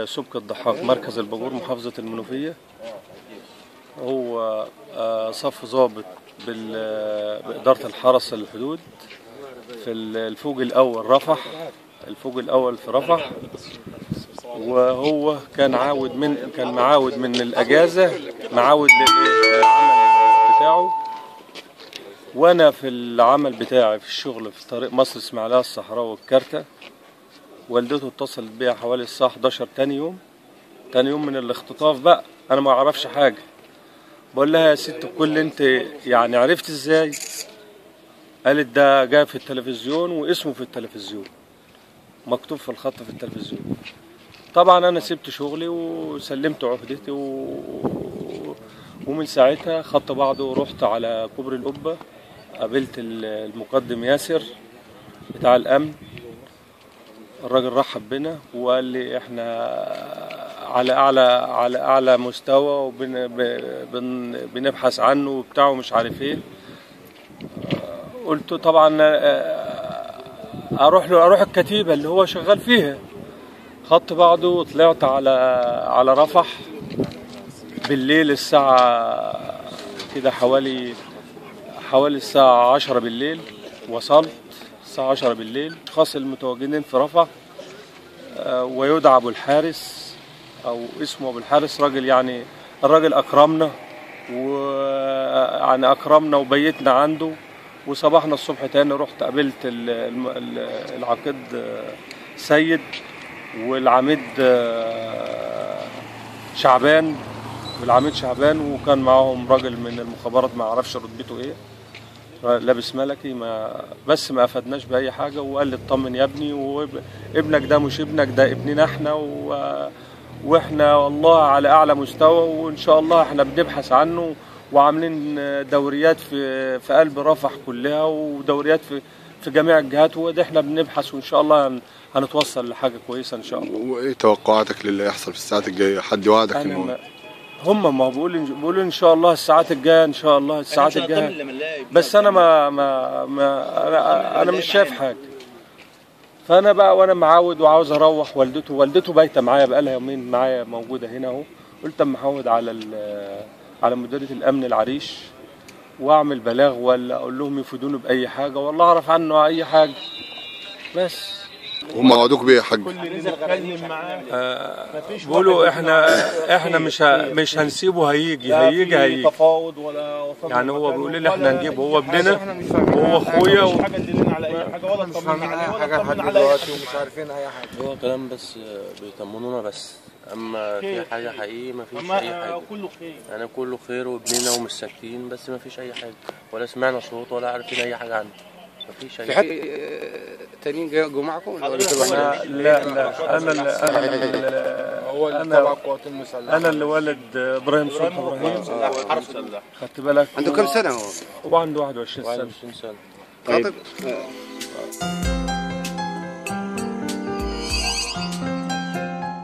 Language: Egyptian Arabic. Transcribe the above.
سبك الضحاك مركز الباجور محافظة المنوفية هو آه، صف ضابط بال- بإدارة الحرس الحدود في الفوج الأول رفح الفوج الأول في رفح وهو كان عاود من كان معاود من الأجازة معاود للإيه؟ للعمل بتاعه وأنا في العمل بتاعي في الشغل في طريق مصر إسماعيلية الصحراء والكارتة والدته اتصلت بيها حوالي الساعة 11 تاني يوم تاني يوم من الاختطاف بقى أنا ما أعرفش حاجة بقول لها يا ست الكل أنت يعني عرفت إزاي؟ قالت ده جاء في التلفزيون واسمه في التلفزيون مكتوب في الخط في التلفزيون طبعا انا سبت شغلي وسلمت عهدتي و... ومن ساعتها خدت بعضه ورحت على كوبري القبه قابلت ال- المقدم ياسر بتاع الامن الراجل رحب بنا وقال لي احنا على اعلى على اعلى مستوى وبنبحث عنه وبتاع ومش عارف ايه قلت طبعا آه، اروح له اروح الكتيبه اللي هو شغال فيها خدت بعضه وطلعت على على رفح بالليل الساعة كده حوالي حوالي الساعة عشرة بالليل وصلت الساعة عشرة بالليل خاص المتواجدين في رفح آه، ويدعى أبو الحارس أو اسمه أبو الحارس راجل يعني الراجل أكرمنا ويعني أكرمنا وبيتنا عنده وصباحنا الصبح تاني رحت قابلت ال- الم- ال- العقيد آه، سيد والعميد آه، شعبان والعميد شعبان وكان معاهم راجل من المخابرات ما اعرفش رتبته ايه لابس ملكي ما بس ما افادناش باي حاجه وقال لي اطمن يا ابني وابنك ده مش ابنك ده ابننا احنا و... واحنا والله على اعلى مستوى وان شاء الله احنا بنبحث عنه وعاملين دوريات في في قلب رفح كلها ودوريات في في جميع الجهات وده احنا بنبحث وان شاء الله هن- هنتوصل لحاجه كويسه ان شاء الله وايه توقعاتك للي هيحصل في الساعات الجايه حد وعدك انا انه ما هم ما بيقولوا بيقولوا ان شاء الله الساعات الجايه ان شاء الله الساعات الجايه بس انا ما ما, ما انا انا مش شايف حاجه فانا بقى وانا معود وعاوز اروح والدته والدته بايته معايا بقى لها يومين معايا موجوده هنا اهو قلت اما احود على ال- على مديريه الامن العريش واعمل بلاغ ولا اقول لهم يفيدوني باي حاجه والله اعرف عنه اي حاجه بس هم وعدوك بايه يا حاج نتكلم معاه بيقولوا احنا احنا مش ه- مش هنسيبه هيجي هيجي هيجي تفاوض ولا وصلنا يعني هو لمكان بيقول لي احنا ولا نجيبه هو أي ابننا حاجة. مش فاهمين وهو أي حاجة، اخويا مفيش و- حاجه تدلنا على اي حاجه ولا مش تطمنا فاهمين عليه اي ولا حاجه لحد تطمنا على اي دلوقتي حاجه ومش عارفين اي حاجه هو كلام بس بيطمنونا بس اما في خير. حاجه حقيقي ما فيش أما اي حاجه كله خير يعني كله خير وابننا ومش ساكتين بس ما فيش اي حاجه ولا سمعنا صوت ولا عارفين اي حاجه عنه ما فيش اي في حد تانيين جا- جو معكم ولا ولا كل واحد؟ لا لا لا انا اللي انا اللي هو اللي أنا- تبع القوات المسلحه انا اللي ولد ابراهيم صبحي ابراهيم خدت بالك عنده كم سنه هو؟ هو عنده 21 سنه 21 سنه طيب